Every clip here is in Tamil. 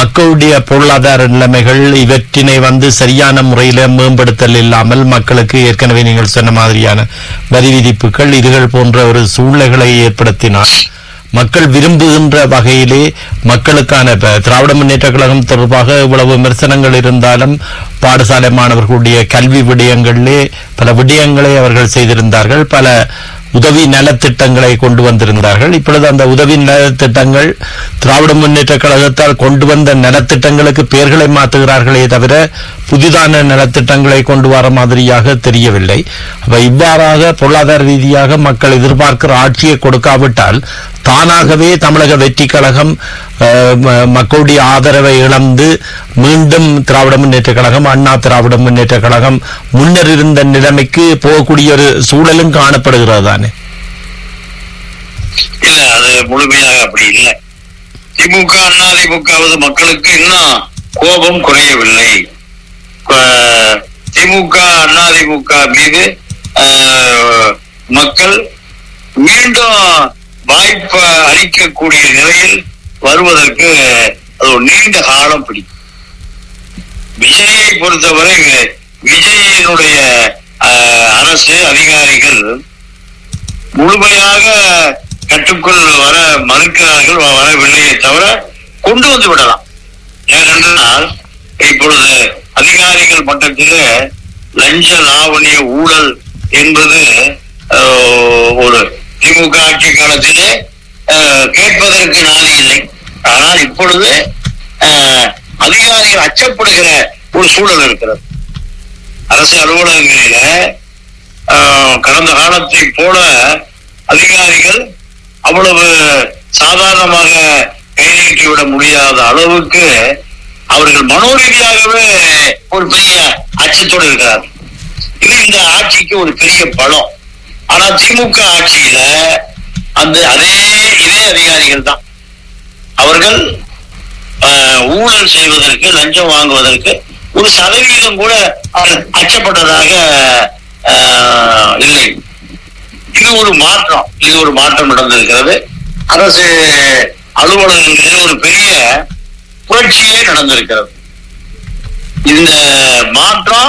மக்களுடைய பொருளாதார நிலைமைகள் இவற்றினை வந்து சரியான முறையில மேம்படுத்தல் இல்லாமல் மக்களுக்கு ஏற்கனவே நீங்கள் சொன்ன மாதிரியான வரி விதிப்புகள் இதுகள் போன்ற ஒரு சூழ்நிலைகளை ஏற்படுத்தினால் மக்கள் விரும்புகின்ற வகையிலே மக்களுக்கான இப்ப திராவிட முன்னேற்ற கழகம் தொடர்பாக இவ்வளவு விமர்சனங்கள் இருந்தாலும் பாடசாலை மாணவர்களுடைய கல்வி விடயங்களிலே பல விடயங்களை அவர்கள் செய்திருந்தார்கள் பல உதவி நலத்திட்டங்களை கொண்டு வந்திருந்தார்கள் இப்பொழுது அந்த உதவி நலத்திட்டங்கள் திராவிட முன்னேற்ற கழகத்தால் கொண்டு வந்த நலத்திட்டங்களுக்கு பெயர்களை மாற்றுகிறார்களே தவிர புதிதான நலத்திட்டங்களை கொண்டு வர மாதிரியாக தெரியவில்லை அப்ப இவ்வாறாக பொருளாதார ரீதியாக மக்கள் எதிர்பார்க்கிற ஆட்சியை கொடுக்காவிட்டால் தானாகவே தமிழக வெற்றி கழகம் அஹ், ம- மக்களுடைய ஆதரவை இழந்து மீண்டும் திராவிட முன்னேற்ற கழகம் அண்ணா திராவிட முன்னேற்ற கழகம் முன்னர் இருந்த நிலைமைக்கு போகக்கூடிய ஒரு சூழலும் காணப்படுகிறது தானே இல்ல அது முழுமையாக அப்படி இல்லை திமுக அண்ணா திமுகவது மக்களுக்கு இன்னும் கோபம் குறையவில்லை அஹ், திமுக அண்ணா திமுக மீது அஹ், மக்கள் மீண்டும் வாய்ப்பு அளிக்கக்கூடிய நிலையில் வருவதற்கு அது ஒரு நீண்ட காலம் பிடிக்கும் விஜயை பொறுத்தவரை விஜயினுடைய அஹ், அரசு அதிகாரிகள் முழுமையாக கட்டுக்குள் வர மறுக்கிறார்கள் வ- வரவில்லையே தவிர கொண்டு வந்து விடலாம் ஏனென்றால் இப்பொழுது அதிகாரிகள் மட்டத்திலே லஞ்ச லாவணிய ஊழல் என்பது அஹ், ஒரு திமுக ஆட்சி காலத்திலே அஹ், கேட்பதற்கு நாதி இல்லை ஆனால் இப்பொழுது அஹ், அதிகாரிகள் அச்சப்படுகிற ஒரு சூழல் இருக்கிறது அரசு அலுவலகங்களில ஆஹ், கடந்த காலத்தை போல அதிகாரிகள் அவ்வளவு சாதாரணமாக கைநீட்டி விட முடியாத அளவுக்கு அவர்கள் மனோரீதியாகவே ஒரு பெரிய அச்சத்தோடு இருக்கிறார் இது இந்த ஆட்சிக்கு ஒரு பெரிய பலம் ஆனா திமுக ஆட்சியில அந்த அதே இதே அதிகாரிகள் தான் அவர்கள் ஆஹ், ஊழல் செய்வதற்கு லஞ்சம் வாங்குவதற்கு ஒரு சதவீதம் கூட அவர் அச்சப்பட்டதாக ஆஹ், இல்லை இது ஒரு மாற்றம் இது ஒரு மாற்றம் நடந்திருக்கிறது அரசு அலுவலகங்களில் ஒரு பெரிய புரட்சியே நடந்திருக்கிறது இந்த மாற்றம்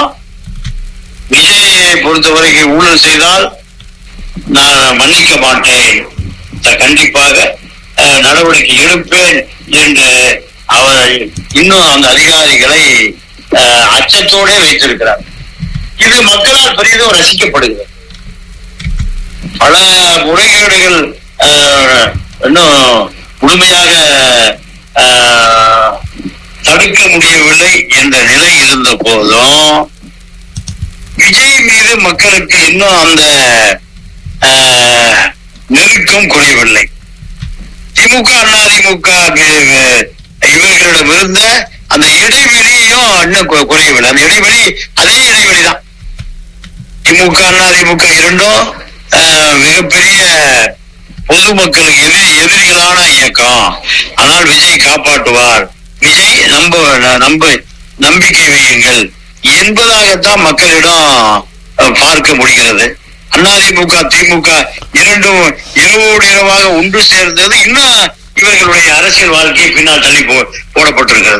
விஜயை பொறுத்தவரைக்கும் ஊழல் செய்தால் நான் மன்னிக்க மாட்டேன் த- கண்டிப்பாக அஹ், நடவடிக்கை எடுப்பேன் என்று அவர் இன்னும் அந்த அதிகாரிகளை அஹ், அச்சத்தோடே வைத்திருக்கிறார் இது மக்களால் பெரிதும் ரசிக்கப்படுகிறது பல முறைகேடுகள் அஹ், இன்னும் முழுமையாக அஹ், தடுக்க முடியவில்லை என்ற நிலை இருந்த போதும் விஜய் மீது மக்களுக்கு இன்னும் அந்த அஹ், நெருக்கம் குறையவில்லை திமுக அதிமுக இவர்களிடம் இருந்த அந்த இடைவெளியும் இன்னும் கு- குறையவில்லை அந்த இடைவெளி அதே இடைவெளி தான் திமுக அதிமுக இரண்டும் அஹ், மிகப்பெரிய பொதுமக்கள் எதிரி எதிரிகளான இயக்கம் ஆனால் விஜய் காப்பாற்றுவார் விஜய் நம்ப நம்ப நம்பிக்கை வையுங்கள் என்பதாகத்தான் மக்களிடம் அஹ், பார்க்க முடிகிறது அதிமுக திமுக இரண்டும் இரவோடு இரவாக ஒன்று சேர்ந்தது இன்னும் இவர்களுடைய அரசியல் வாழ்க்கை பின்னால் தள்ளி போ போடப்பட்டிருக்கிறது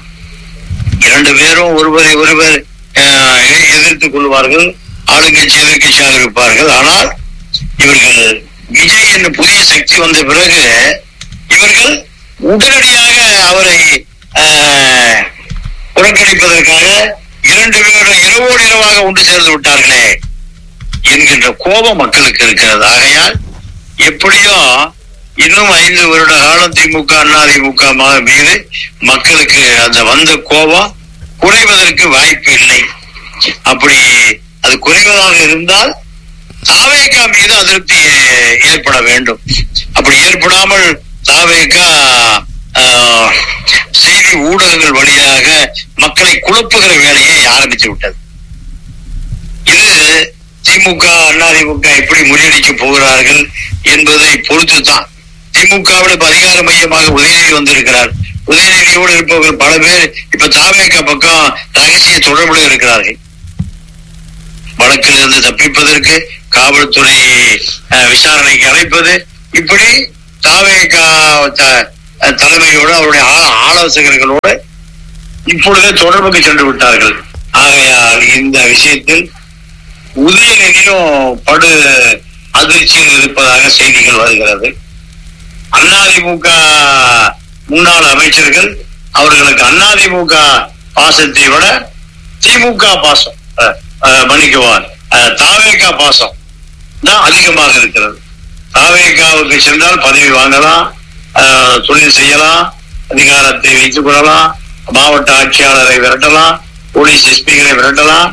இரண்டு பேரும் ஒருவரை ஒருவர் அஹ், எ- எதிர்த்துக் கொள்வார்கள் ஆளுங்கட்சி எதிர்கட்சியாக இருப்பார்கள் ஆனால் இவர்கள் விஜய் என்ற புதிய சக்தி வந்த பிறகு இவர்கள் உடனடியாக அவரை அஹ், புறக்கணிப்பதற்காக இரண்டு பேரும் இரவோடு இரவாக ஒன்று சேர்ந்து விட்டார்களே என்கின்ற கோபம் மக்களுக்கு இருக்கிறது ஆகையால் எப்படியும் இன்னும் ஐந்து வருட காலம் திமுக அதிமுக ம- மீது மக்களுக்கு அந்த வந்த கோபம் குறைவதற்கு வாய்ப்பு இல்லை அப்படி அது குறைவதாக இருந்தால் தாவேகா மீது அதிருப்தி ஏ- ஏற்பட வேண்டும் அப்படி ஏற்படாமல் தாவேகா ஆஹ், செய்தி ஊடகங்கள் வழியாக மக்களை குழப்புகிற வேலையை ஆரம்பித்து விட்டது இது திமுக அதிமுக எப்படி முறியடிக்க போகிறார்கள் என்பதை பொறுத்துதான் திமுகவில் இப்ப அதிகார மையமாக உதயநிதி வந்திருக்கிறார் உதயநிதியோடு இருப்பவர்கள் பல பேர் இப்ப தாவேக பக்கம் ரகசிய தொடர்புல இருக்கிறார்கள் வழக்கில் இருந்து தப்பிப்பதற்கு காவல்துறை அஹ், விசாரணைக்கு அழைப்பது இப்படி தாவேக த- அஹ், தலைமையோடு அவருடைய ஆ- ஆலோசகர்களோடு இப்பொழுதே தொடர்புக்கு சென்று விட்டார்கள் ஆகையால் இந்த விஷயத்தில் உதயநிதியும் படு அதிர்ச்சியில் இருப்பதாக செய்திகள் வருகிறது அதிமுக முன்னாள் அமைச்சர்கள் அவர்களுக்கு அதிமுக பாசத்தை விட திமுக பாசம் அஹ், அஹ், மன்னிக்குவார் அஹ், தாவேகா பாசம் தான் அதிகமாக இருக்கிறது தாவேகாவுக்கு சென்றால் பதவி வாங்கலாம் அஹ், தொழில் செய்யலாம் அதிகாரத்தை வைத்துக் கொள்ளலாம் மாவட்ட ஆட்சியாளரை விரட்டலாம் போலீஸ் எஸ்பிகளை விரட்டலாம்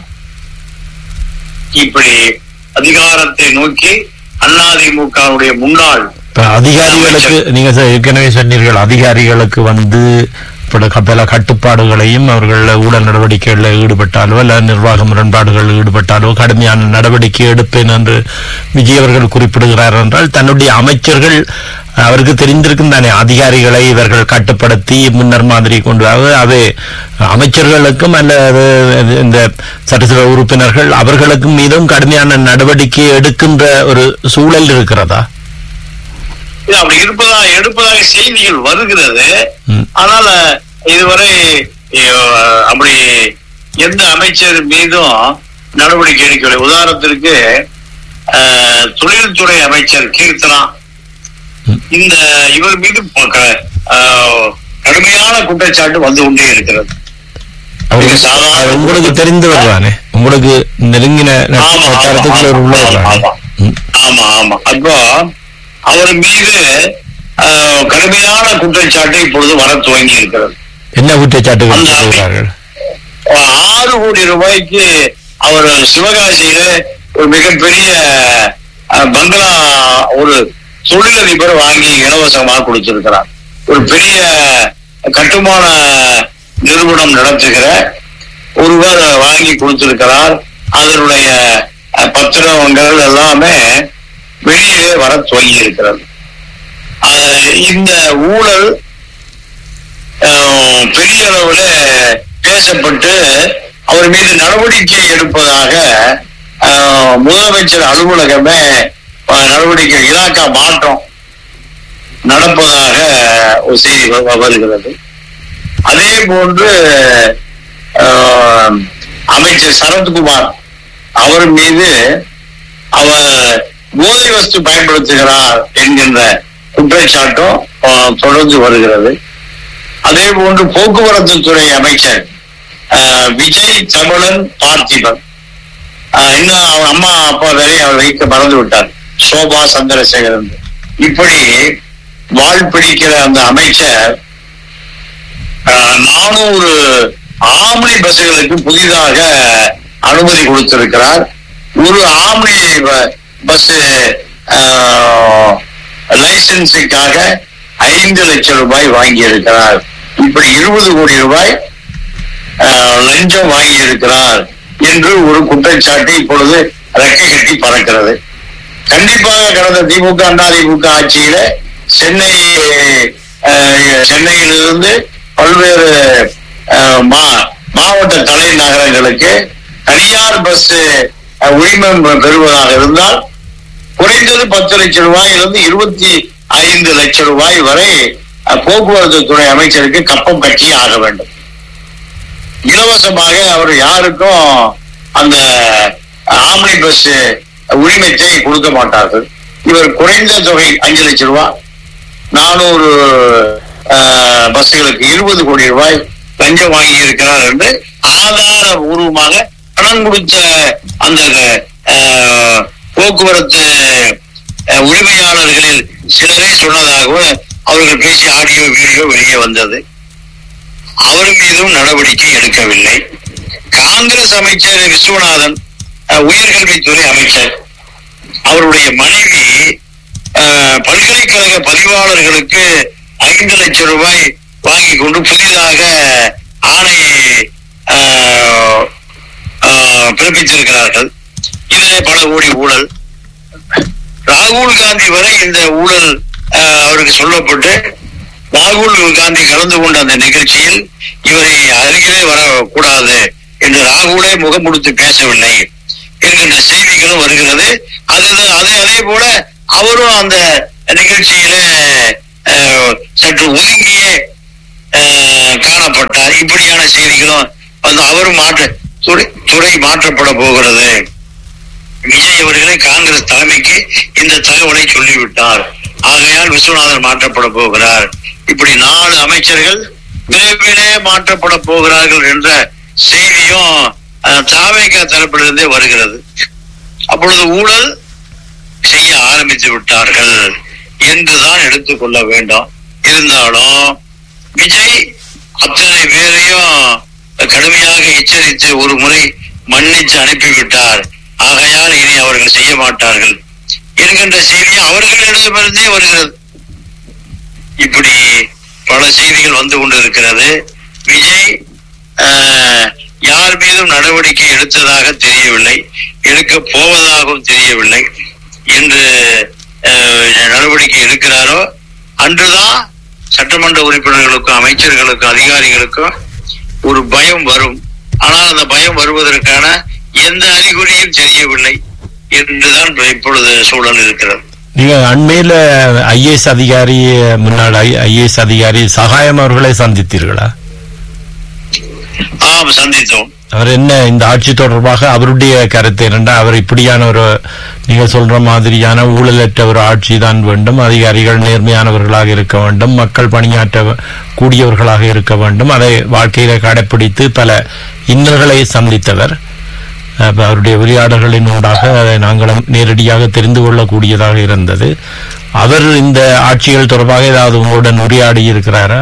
இப்படி அதிகாரத்தை நோக்கி அதிமுகவுடைய முன்னாள் இப்ப அதிகாரிகளுக்கு நீங்க சொ- ஏற்கனவே சொன்னீர்கள் அதிகாரிகளுக்கு வந்து இப்ப பல கட்டுப்பாடுகளையும் அவர்கள் ஊழல் நடவடிக்கைகளில் ஈடுபட்டாலோ அல்ல நிர்வாக முரண்பாடுகளில் ஈடுபட்டாலோ கடுமையான நடவடிக்கை எடுப்பேன் என்று விஜய் அவர்கள் குறிப்பிடுகிறார் என்றால் தன்னுடைய அமைச்சர்கள் அவருக்கு தெரிந்திருக்கும் தானே அதிகாரிகளை இவர்கள் கட்டுப்படுத்தி முன்னர் மாதிரி கொண்டு வர அது அமைச்சர்களுக்கும் அல்லது இந்த சட்டசபை உறுப்பினர்கள் அவர்களுக்கும் மீதும் கடுமையான நடவடிக்கை எடுக்கின்ற ஒரு சூழல் இருக்கிறதா இது அப்படி இருப்பதா எடுப்பதாக செய்திகள் வருகிறது ம். ஆனால் இதுவரை அஹ், அப்படி எந்த அமைச்சர் மீதும் நடவடிக்கை எடுக்கவில்லை உதாரணத்திற்கு அஹ், தொழில்துறை அமைச்சர் கீர்த்தனா ம். இந்த இவர் மீது ப- க- அஹ், கடுமையான குற்றச்சாட்டு வந்து கொண்டே இருக்கிறது அவருக்கு சாதாரண- உங்களுக்கு தெரிந்தவர் தானே உங்களுக்கு நெருங்கின ஆமா, ஆமா, கருத்துக்கள் ஆமா, உள்ளவர் ஆமா, தானே ஆமா. ம். ஆமா ஆமா அப்போ அவர் மீது அஹ், கடுமையான குற்றச்சாட்டு இப்பொழுது வர துவங்கி இருக்கிறது என்ன குற்றச்சாட்டுகள் அந்த அமை- சொல்கிறார்கள் ஆறு கோடி ரூபாய்க்கு அவர் சிவகாசியில ஒரு மிகப்பெரிய அஹ், பங்களா ஒரு தொழிலதிபர் வாங்கி இலவசமாக கொடுத்திருக்கிறார் ஒரு பெரிய கட்டுமான நிறுவனம் நடத்துகிற ஒருவர் வாங்கி கொடுத்திருக்கிறார் அதனுடைய அஹ், பத்திரங்கள் எல்லாமே வெளியே வர துவங்கி இருக்கிறது அஹ், இந்த ஊழல் அஹ், பெரிய அளவுல பேசப்பட்டு அவர் மீது நடவடிக்கை எடுப்பதாக அஹ், முதலமைச்சர் அலுவலகமே அஹ், நடவடிக்கை இலாக்கா மாற்றம் நடப்பதாக ஒரு செய்தி வ- வருகிறது அதே போன்று அஹ், அமைச்சர் சரத்குமார் அவர் மீது அவர் போதை வஸ்து பயன்படுத்துகிறார் என்கின்ற குற்றச்சாட்டும் அஹ், தொடர்ந்து வருகிறது அதே போன்று போக்குவரத்து துறை அமைச்சர் அஹ், விஜய் தமிழன் பார்த்திபன் அஹ், இன்னும் அவர் அம்மா அப்பா வரை அவர் வைக்க மறந்து விட்டார் சோபா சந்திரசேகரன் இப்படி வாழ் பிடிக்கிற அந்த அமைச்சர் நானூறு ஆம்னி பஸ்களுக்கு புதிதாக அனுமதி கொடுத்திருக்கிறார் ஒரு ஆம்னி ப- பஸ் லைசன்ஸுக்காக ஐந்து லட்சம் ரூபாய் வாங்கி இருக்கிறார் இப்படி இருபது கோடி ரூபாய் ஆஹ், லஞ்சம் வாங்கி இருக்கிறார் என்று ஒரு குற்றச்சாட்டு இப்பொழுது ரெக்கை கட்டி பறக்கிறது கண்டிப்பாக கடந்த திமுக அண்ணா திமுக ஆட்சியில சென்னை அஹ், சென்னையிலிருந்து பல்வேறு அஹ், மா- மாவட்ட தலைநகரங்களுக்கு தனியார் பஸ் அஹ், உரிமம் பெறுவதாக இருந்தால் குறைந்தது பத்து லட்சம் ரூபாயிலிருந்து இருபத்தி ஐந்து லட்சம் ரூபாய் வரை அஹ், போக்குவரத்து துறை அமைச்சருக்கு கப்பம் கட்டியே ஆக வேண்டும் இலவசமாக அவர் யாருக்கும் அந்த ஆம்னி பஸ் உரிமத்தை கொடுக்க மாட்டார்கள் இவர் குறைந்த தொகை அஞ்சு லட்சம் ரூபாய் நானூறு பஸ்களுக்கு இருபது கோடி ரூபாய் லஞ்சம் வாங்கி இருக்கிறார் என்று ஆதாரபூர்வமாக பணம் கொடுத்த அந்த அஹ், போக்குவரத்து அஹ், உரிமையாளர்களில் சிலரே சொன்னதாகவும் அவர்கள் பேசிய ஆடியோ வீடியோ வெளியே வந்தது அவர் மீதும் நடவடிக்கை எடுக்கவில்லை காங்கிரஸ் அமைச்சர் விஸ்வநாதன் அஹ், உயர்கல்வித்துறை அமைச்சர் அவருடைய மனைவி அஹ், பல்கலைக்கழக பதிவாளர்களுக்கு ஐந்து லட்சம் ரூபாய் வாங்கி கொண்டு புதிதாக ஆணை அஹ், அஹ், பிறப்பித்திருக்கிறார்கள் இதிலே பல கோடி ஊழல் ராகுல் காந்தி வரை இந்த ஊழல் அஹ், அவருக்கு சொல்லப்பட்டு ராகுல் காந்தி கலந்து கொண்ட அந்த நிகழ்ச்சியில் இவரை அருகிலே வரக்கூடாது என்று ராகுலே முகம் கொடுத்து பேசவில்லை என்கின்ற செய்திகளும் வருகிறது அது அது அதே போல அவரும் அந்த நிகழ்ச்சியில அஹ், சற்று ஒதுங்கியே அஹ், காணப்பட்டார் இப்படியான செய்திகளும் வந்து அவரும் மாற்ற துறை துறை மாற்றப்பட போகிறது விஜய் அவர்களே காங்கிரஸ் தலைமைக்கு இந்த தகவலை சொல்லிவிட்டார் ஆகையால் விஸ்வநாதன் மாற்றப்பட போகிறார் இப்படி நாலு அமைச்சர்கள் விரைவிலே மாற்றப்பட போகிறார்கள் என்ற செய்தியும் அஹ், தாவேகா தரப்பிலிருந்தே வருகிறது அப்பொழுது ஊழல் செய்ய ஆரம்பித்து விட்டார்கள் என்றுதான் எடுத்துக்கொள்ள வேண்டும் இருந்தாலும் விஜய் அத்தனை பேரையும் கடுமையாக எச்சரித்து ஒரு முறை மன்னித்து அனுப்பிவிட்டார் ஆகையால் இனி அவர்கள் செய்ய மாட்டார்கள் என்கின்ற செய்தி அவர்களிடமிருந்தே வருகிறது இப்படி பல செய்திகள் வந்து கொண்டிருக்கிறது விஜய் ஆஹ், யார் மீதும் நடவடிக்கை எடுத்ததாக தெரியவில்லை எடுக்க போவதாகவும் தெரியவில்லை என்று ஆஹ், நடவடிக்கை எடுக்கிறாரோ அன்றுதான் சட்டமன்ற உறுப்பினர்களுக்கும் அமைச்சர்களுக்கும் அதிகாரிகளுக்கும் ஒரு பயம் வரும் ஆனால் அந்த பயம் வருவதற்கான எந்த அறிகுறியும் தெரியவில்லை என்றுதான் இப்பொழுது சூழல் இருக்கிறது நீங்க அண்மையில ஐஏஎஸ் அதிகாரி முன்னாள் ஐஏஎஸ் அதிகாரி சகாயம் அவர்களை சந்தித்தீர்களா ஆம் சந்தித்தோம் அவர் என்ன இந்த ஆட்சி தொடர்பாக அவருடைய கருத்து என்னண்டா அவர் இப்படியான ஒரு நீங்க சொல்ற மாதிரியான ஊழலற்ற ஒரு ஆட்சி தான் வேண்டும் அதிகாரிகள் நேர்மையானவர்களாக இருக்க வேண்டும் மக்கள் பணியாற்ற கூடியவர்களாக இருக்க வேண்டும் அதை வாழ்க்கையில கடைப்பிடித்து பல இன்னல்களை சந்தித்தவர் அப்ப அவருடைய உரையாடல்களின் ஊடாக அதை நாங்களும் நேரடியாக தெரிந்து கொள்ளக்கூடியதாக இருந்தது அவர் இந்த ஆட்சிகள் தொடர்பாக ஏதாவது உங்களுடன் உரையாடி இருக்கிறாரா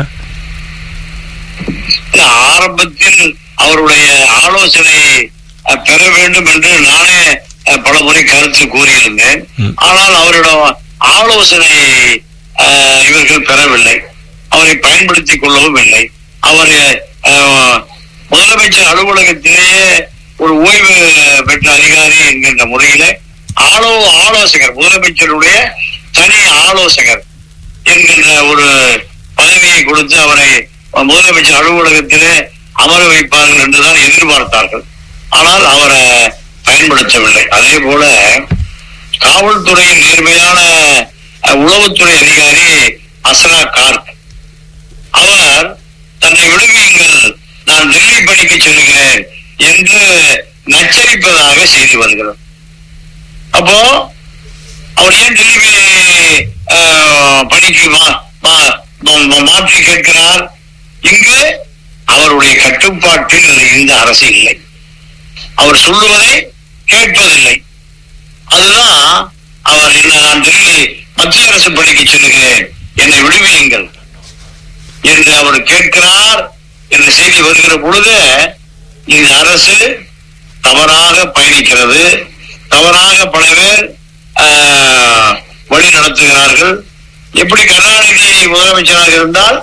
ஆரம்பத்தில் அவருடைய ஆலோசனை அஹ், பெற வேண்டும் என்று நானே அஹ், பல முறை கருத்து கூறியிருந்தேன் ம். ஆனால் அவரிடம் ஆலோசனை அஹ், இவர்கள் பெறவில்லை அவரை பயன்படுத்திக் கொள்ளவும் இல்லை அவர் அஹ், முதலமைச்சர் அலுவலகத்திலேயே ஒரு ஓய்வு பெற்ற அதிகாரி என்கின்ற முறையில ஆலோ ஆலோசகர் முதலமைச்சருடைய தனி ஆலோசகர் என்கின்ற ஒரு பதவியை கொடுத்து அவரை முதலமைச்சர் அலுவலகத்திலே அமர வைப்பார்கள் என்றுதான் எதிர்பார்த்தார்கள் ஆனால் அவரை பயன்படுத்தவில்லை அதே போல காவல்துறையின் நேர்மையான அஹ், உளவுத்துறை அதிகாரி அஸ்ரா கார்க் அவர் தன்னை விடுவியுங்கள் நான் டெல்லி பணிக்கு செல்கிறேன் என்று நச்சரிப்பதாக செய்தி வருகிறது அப்போ அவர் ஏன் டெல்லிக்கு அஹ், பணிக்கு மா- மா- மா- மாற்றி கேட்கிறார் இங்கு அவருடைய கட்டுப்பாட்டில் இந்த அரசு இல்லை அவர் சொல்லுவதை கேட்பதில்லை அதுதான் அவர் என்ன நான் டெல்லி மத்திய அரசு பணிக்கு செல்கிறேன் என்னை விடுவியுங்கள் என்று அவர் கேட்கிறார் என்ற செய்தி வருகிற பொழுது இந்த அரசு தவறாக பயணிக்கிறது தவறாக பல பேர் ஆஹ், வழி நடத்துகிறார்கள் எப்படி கருணாநிதி முதலமைச்சராக இருந்தால்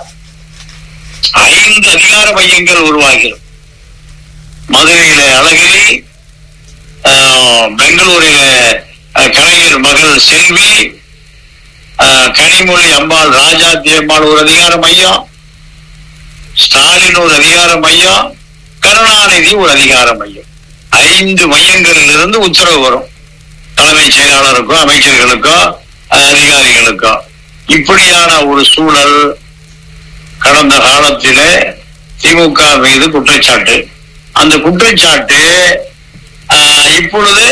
ஐந்து அதிகார மையங்கள் உருவாகிறது மதுரையில அழகிரி ஆஹ், பெங்களூரில ஆஹ், கலைஞர் மகள் செல்வி ஆஹ், கனிமொழி அம்பாள் ராஜாத்தி அம்பாள் ஒரு அதிகார மையம் ஸ்டாலின் ஒரு அதிகார மையம் கருணாநிதி ஒரு அதிகார மையம் ஐந்து மையங்களில் இருந்து உத்தரவு வரும் தலைமைச் செயலாளருக்கும் அமைச்சர்களுக்கும் அஹ், அதிகாரிகளுக்கும் இப்படியான ஒரு சூழல் கடந்த காலத்திலே திமுக மீது குற்றச்சாட்டு அந்த குற்றச்சாட்டு ஆஹ், இப்பொழுது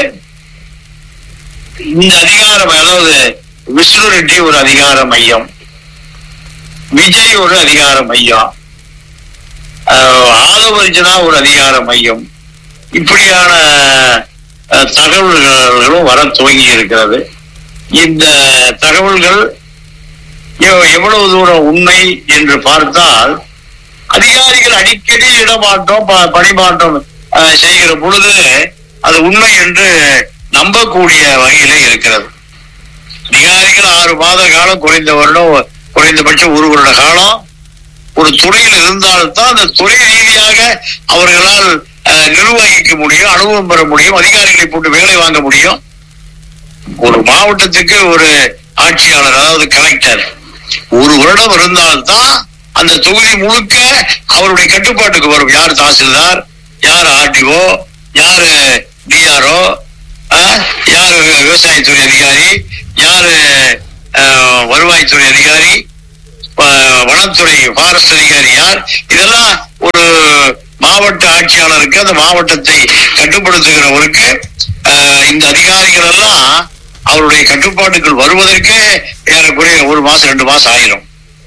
இந்த அதிகாரம் அதாவது விஷ்ணு ரெட்டி ஒரு அதிகார மையம் விஜய் ஒரு அதிகார மையம் ஆஹ், ஆதவர்ஜனா ஒரு அதிகார மையம் இப்படியான அஹ், தகவல்களும் வர துவங்கி இருக்கிறது இந்த தகவல்கள் எவ்- எவ்வளவு தூரம் உண்மை என்று பார்த்தால் அதிகாரிகள் அடிக்கடி இடமாற்றம் ப- பணிமாற்றம் அஹ், செய்கிற பொழுது அது உண்மை என்று நம்பக்கூடிய வகையிலே இருக்கிறது அதிகாரிகள் ஆறு மாத காலம் குறைந்த வருடம் குறைந்தபட்சம் ஒரு வருட காலம் ஒரு துறையில் இருந்தால்தான் அந்த துறை ரீதியாக அவர்களால் அஹ், நிர்வகிக்க முடியும் அனுபவம் பெற முடியும் அதிகாரிகளை போட்டு வேலை வாங்க முடியும் ஒரு மாவட்டத்துக்கு ஒரு ஆட்சியாளர் அதாவது கலெக்டர் ஒரு வருடம் இருந்தால்தான் அந்த தொகுதி முழுக்க அவருடைய கட்டுப்பாட்டுக்கு வரும் யார் தாசில்தார் யார் ஆர்டிஓ யாரு டிஆர்ஓ யார் விவசாயத்துறை அதிகாரி யாரு அஹ், வருவாய்த்துறை அதிகாரி அஹ், வனத்துறை ஃபாரஸ்ட் அதிகாரி யார் இதெல்லாம் ஒரு மாவட்ட ஆட்சியாளருக்கு அந்த மாவட்டத்தை கட்டுப்படுத்துகிறவருக்கு அஹ், இந்த அதிகாரிகள் எல்லாம் அவருடைய கட்டுப்பாட்டுக்குள் வருவதற்கு ஏறக்குறைய ஒரு மாசம் ரெண்டு மாசம் ஆயிரும்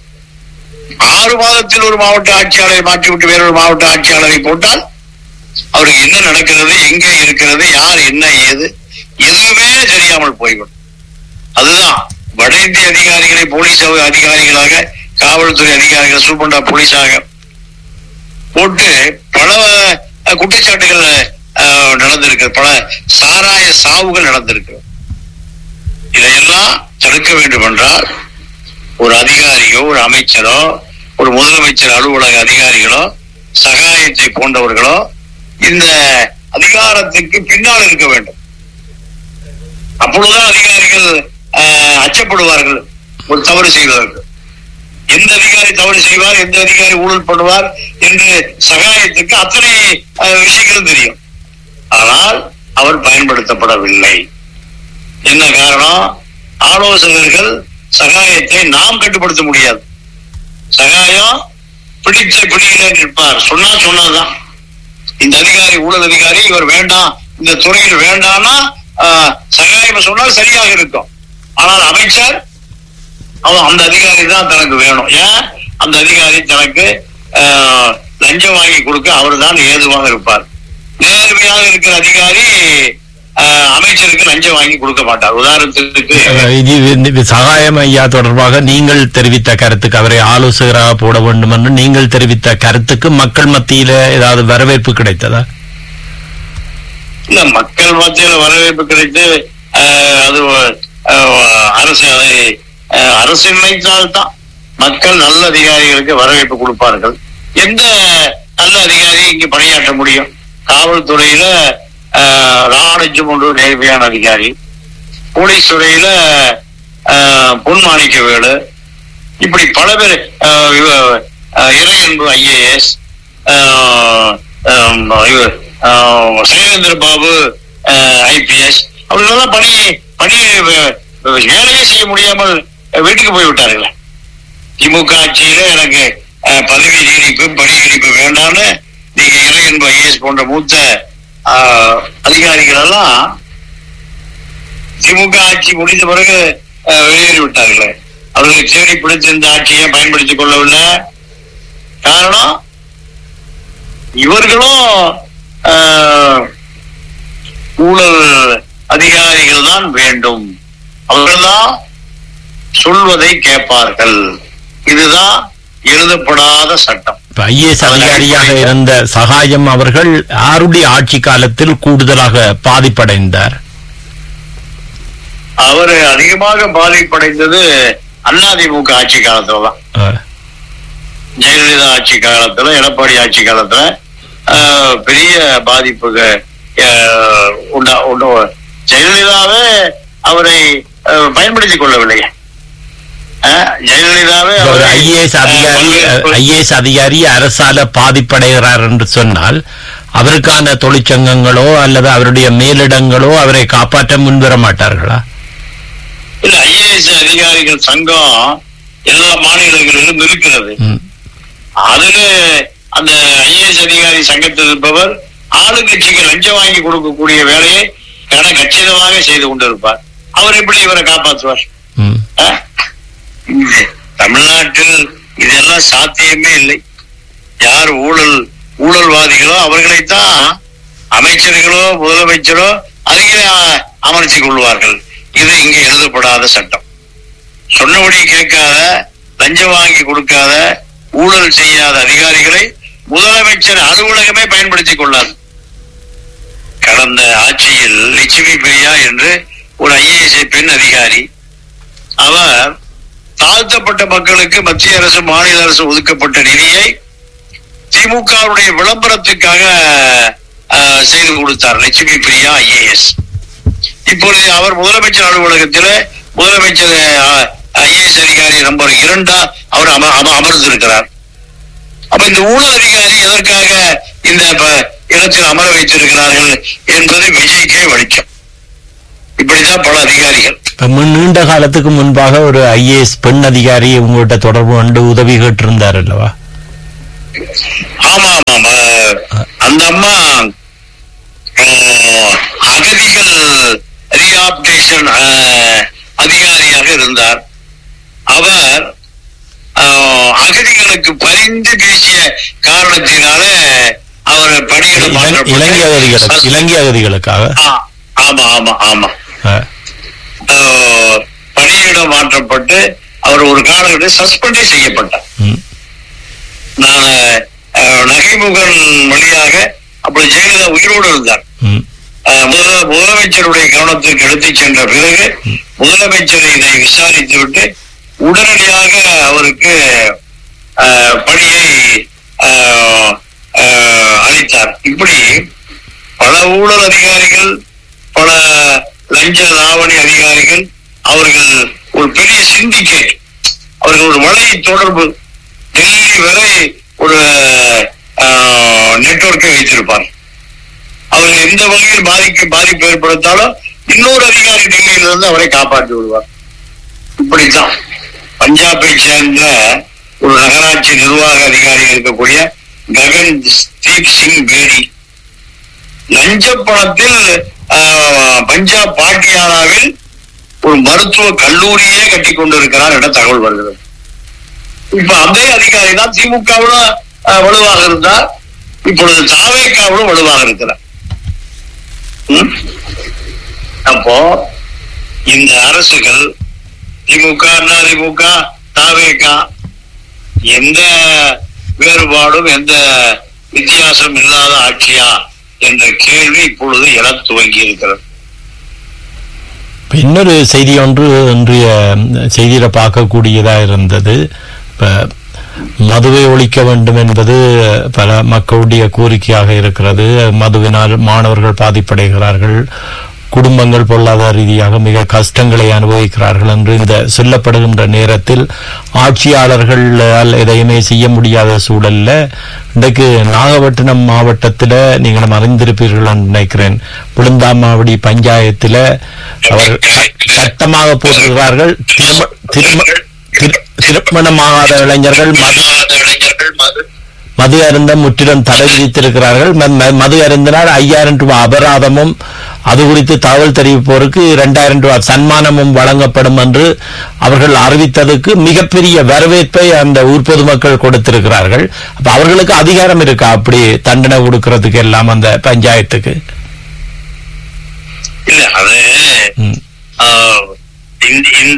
ஆறு மாதத்தில் ஒரு மாவட்ட ஆட்சியாளரை மாற்றிவிட்டு வேறொரு மாவட்ட ஆட்சியாளரை போட்டால் அவருக்கு என்ன நடக்கிறது எங்கே இருக்கிறது யார் என்ன ஏது எதுவுமே தெரியாமல் போய்விடும் அதுதான் வட இந்திய அதிகாரிகளை போலீஸ் அதிகாரிகளாக காவல்துறை அதிகாரிகள் சூப்பண்டா போலீஸாக போட்டு பல அஹ், குற்றச்சாட்டுகள் அஹ், நடந்திருக்கு பல சாராய சாவுகள் நடந்திருக்கு இதையெல்லாம் தடுக்க வேண்டும் என்றால் ஒரு அதிகாரியோ ஒரு அமைச்சரோ ஒரு முதலமைச்சர் அலுவலக அதிகாரிகளோ சகாயத்தை போன்றவர்களோ இந்த அதிகாரத்துக்கு பின்னால் இருக்க வேண்டும் அப்பொழுதுதான் அதிகாரிகள் ஆஹ், அச்சப்படுவார்கள் ஒரு தவறு செய்வதற்கு எந்த அதிகாரி தவறு செய்வார் எந்த அதிகாரி ஊழல் பண்ணுவார் என்று சகாயத்துக்கு அத்தனை ஆஹ், விஷயங்களும் தெரியும் ஆனால் அவர் பயன்படுத்தப்படவில்லை என்ன காரணம் ஆலோசகர்கள் சகாயத்தை நாம் கட்டுப்படுத்த முடியாது சகாயம் பிடித்த பிடியில நிற்பார் சொன்னா சொன்னதுதான் இந்த அதிகாரி ஊழல் அதிகாரி இவர் வேண்டாம் இந்த துறையில் வேண்டாம்னா ஆஹ், சகாயம் சொன்னால் சரியாக இருக்கும் ஆனால் அமைச்சர் அவன் அந்த அதிகாரி தான் தனக்கு வேணும் ஏன் அந்த அதிகாரி தனக்கு ஆஹ், லஞ்சம் வாங்கி கொடுக்க அவர் தான் ஏதுவாக இருப்பார் நேர்மையாக இருக்கிற அதிகாரி ஆஹ், அமைச்சருக்கு லஞ்சம் வாங்கி கொடுக்க மாட்டார் உதாரணத்துக்கு அஹ் இது இந்த சகாயம் ஐயா தொடர்பாக நீங்கள் தெரிவித்த கருத்துக்கு அவரை ஆலோசகராக போட வேண்டும் என்று நீங்கள் தெரிவித்த கருத்துக்கு மக்கள் மத்தியில ஏதாவது வரவேற்பு கிடைத்ததா இல்ல மக்கள் மத்தியில வரவேற்பு கிடைத்து ஆஹ், அது ஆஹ், அரசு அதை ஆஹ், அரசு நினைத்தால்தான் மக்கள் நல்ல அதிகாரிகளுக்கு வரவேற்பு கொடுப்பார்கள் எந்த நல்ல அதிகாரி இங்கு பணியாற்ற முடியும் காவல்துறையில ஆஹ், ராணுஜம் ஒன்று நேர்மையான அதிகாரி போலீஸ் துறையில ஆஹ், பொன் மாணிக்கவேலு இப்படி பல பேர் ஆஹ், இவ- ஆஹ், இறையன்பு ஐஏஎஸ் சைலேந்திர பாபு ஐபிஎஸ் அவர்களெல்லாம் பணி பணி வே- வேலையே செய்ய முடியாமல் வீட்டுக்கு போய் விட்டார்கள் திமுக ஆட்சியில எனக்கு ஆஹ், பதவி நீடிப்பு பணி நீடிப்பு வேண்டாம்னு நீங்க இறையன்பு ஐஏஎஸ் போன்ற மூத்த ஆஹ், அதிகாரிகள் எல்லாம் திமுக ஆட்சி முடிந்த பிறகு அஹ், வெளியேறி விட்டார்களே அவர்களை தேடி பிடித்து இந்த ஆட்சியை பயன்படுத்திக் கொள்ளவில்லை காரணம் இவர்களும் அஹ், ஊழல் அதிகாரிகள் தான் வேண்டும் அவர்கள்தான் சொல்வதை கேட்பார்கள் இதுதான் எழுதப்படாத சட்டம் இப்ப ஐஏஎஸ் அதிகாரியாக இருந்த சகாயம் அவர்கள் யாருடைய ஆட்சி காலத்தில் கூடுதலாக பாதிப்படைந்தார் அவர் அதிகமாக பாதிப்படைந்தது அதிமுக ஆட்சி காலத்துல தான் அஹ், ஜெயலலிதா ஆட்சி காலத்துல எடப்பாடி ஆட்சி காலத்துல ஆஹ், பெரிய பாதிப்புக்கு ஆஹ், உண்டா உண்டு ஜெயலலிதாவே அவரை ஆஹ், பயன்படுத்திக் கொள்ளவில்லை ஆஹ், ஜெயலலிதாவே ஒரு அவரை, ஐஏஎஸ் அதிகாரி ஆஹ், ஐஏஎஸ் அதிகாரி அரசால பாதிப்படைகிறார் என்று சொன்னால் அவருக்கான தொழிற்சங்கங்களோ அல்லது அவருடைய மேலிடங்களோ அவரை காப்பாற்ற முன்வர மாட்டார்களா இல்ல ஐஏஎஸ் அதிகாரிகள் சங்கம் எல்லா மாநிலங்களிலும் இருக்கிறது ம். அதுல அந்த ஐஏஎஸ் அதிகாரி சங்கத்தில் இருப்பவர் ஆளுங்கட்சிக்கு லஞ்சம் வாங்கி கொடுக்கக்கூடிய வேலையை கன கச்சிதமாக செய்து கொண்டிருப்பார் அவர் எப்படி இவரை காப்பாற்றுவார் ம். ஆ? இந்த தமிழ்நாட்டில் இதெல்லாம் சாத்தியமே இல்லை யார் ஊழல் ஊழல்வாதிகளோ அவர்களைத்தான் அமைச்சர்களோ முதலமைச்சரோ அதிக அமர்த்திக் கொள்வார்கள் இது இங்கே எழுதப்படாத சட்டம் சொன்னபடி கேட்காத லஞ்சம் வாங்கி கொடுக்காத ஊழல் செய்யாத அதிகாரிகளை முதலமைச்சர் அலுவலகமே பயன்படுத்திக் கொள்ளாது கடந்த ஆட்சியில் லட்சுமி பிரியா என்று ஒரு ஐஏஎஸ் பெண் அதிகாரி அவர் தாழ்த்தப்பட்ட மக்களுக்கு மத்திய அரசு மாநில அரசு ஒதுக்கப்பட்ட நிதியை திமுகவுடைய விளம்பரத்துக்காக ஆஹ், செய்து கொடுத்தார் லட்சுமி பிரியா ஐஏஎஸ் இப்பொழுது அவர் முதலமைச்சர் அலுவலகத்தில் முதலமைச்சர் ஐஏஎஸ் அதிகாரி நம்பர் இரண்டா அவர் அம அம- அமர்ந்திருக்கிறார் அப்ப இந்த ஊழல் அதிகாரி எதற்காக இந்த ப- இடத்தில் அமர வைத்திருக்கிறார்கள் என்பது விஜய்க்கே வலிக்கும் இப்படித்தான் பல அதிகாரிகள் இப்ப முன் நீண்ட காலத்துக்கு முன்பாக ஒரு ஐஏஎஸ் பெண் அதிகாரி உங்கள்கிட்ட தொடர்பு கொண்டு உதவி கேட்டிருந்தார் அல்லவா ஆமா ஆமா ஆமா. அந்த அம்மா அஹ், அகதிகள் ரீஆப்டேஷன் அதிகாரியாக இருந்தார் அவர் அஹ், அகதிகளுக்கு பரிந்து பேசிய காரணத்தினால அவர் பணியிட இலங்கை மாற்றப்பட்டு- இலங்கை அகதிகளுக்கு இலங்கை அகதிகளுக்காக ஆ, ஆமா ஆமா ஆமா ஆ, அஹ், பணியிடம் மாற்றப்பட்டு அவர் ஒரு காலகட்டத்தில் சஸ்பெண்டே செய்யப்பட்டார் ம், நான் அஹ், நகைமுகன் வழியாக அப்படி ஜெயலலிதா உயிரோடு இருந்தார் ம், அஹ், முதல- முதலமைச்சருடைய கவனத்துக்கு எடுத்துச் சென்ற பிறகு முதலமைச்சர் இதை விசாரித்து விட்டு உடனடியாக அவருக்கு அஹ், பணியை அஹ், அஹ், அளித்தார் இப்படி பல ஊழல் அதிகாரிகள் பல லஞ்ச லாவணி அதிகாரிகள் அவர்கள் ஒரு பெரிய சிண்டிகேட் அவர்கள் ஒரு வலை தொடர்பு டெல்லி வரை ஒரு நெட்வொர்க்கை வைத்திருப்பார் அவர் எந்த வகையில் பாதிக்க பாதிப்பு ஏற்படுத்தாலும் இன்னொரு அதிகாரி டெல்லியில இருந்து அவரை காப்பாற்றி விடுவார் இப்படித்தான் பஞ்சாபை சேர்ந்த ஒரு நகராட்சி நிர்வாக அதிகாரி இருக்கக்கூடிய ககன் தீப் சிங் பேடி லஞ்ச பணத்தில் ஆஹ், பஞ்சாப் பாட்டியாலாவில் ஒரு மருத்துவ கல்லூரியே கட்டி கொண்டிருக்கிறார் என தகவல் வருகிறது இப்ப அதே அதிகாரி தான் திமுகவிலும் ஆஹ், வலுவாக இருந்தார் இப்பொழுது தாவேக்காவிலும் வலுவாக இருக்கிறார் ம்? அப்போ இந்த அரசுகள் திமுக அதிமுக தாவேகா எந்த வேறுபாடும் எந்த வித்தியாசம் இல்லாத ஆட்சியா என்ற கேள்வி இப்பொழுது எழத் துவங்கி இருக்கிறது இப்ப இன்னொரு செய்தி ஒன்று இன்றைய செய்தியில பார்க்கக்கூடியதா இருந்தது இப்ப மதுவை ஒழிக்க வேண்டும் என்பது பல மக்களுடைய கோரிக்கையாக இருக்கிறது மதுவினால் மாணவர்கள் பாதிப்படைகிறார்கள் குடும்பங்கள் பொருளாதார ரீதியாக மிக கஷ்டங்களை அனுபவிக்கிறார்கள் என்று இந்த சொல்லப்படுகின்ற நேரத்தில் ஆட்சியாளர்களால் எதையுமே செய்ய முடியாத சூழல்ல இன்றைக்கு நாகப்பட்டினம் மாவட்டத்தில் நீங்களும் அறிந்திருப்பீர்கள் என்று நினைக்கிறேன் விழுந்தாமாவடி பஞ்சாயத்தில் அவர் சட்டமாக போட்டிருக்கிறார்கள் திரும திரும திரு- திருமணமாகாத இளைஞர்கள் மது இளைஞர்கள் மது மது அருந்த முற்றிலும் தடை விதித்திருக்கிறார்கள் ம- ம- மது அருந்தினால் ஐயாயிரம் ரூபாய் அபராதமும் அது குறித்து தகவல் தெரிவிப்போருக்கு இரண்டாயிரம் ரூபாய் சன்மானமும் வழங்கப்படும் என்று அவர்கள் அறிவித்ததுக்கு மிகப்பெரிய வரவேற்பை அந்த ஊர் பொதுமக்கள் கொடுத்திருக்கிறார்கள் அப்ப அவர்களுக்கு அதிகாரம் இருக்கா அப்படி தண்டனை கொடுக்கறதுக்கு எல்லாம் அந்த பஞ்சாயத்துக்கு இல்ல அது ம், ஆஹ், இந்த- இந்த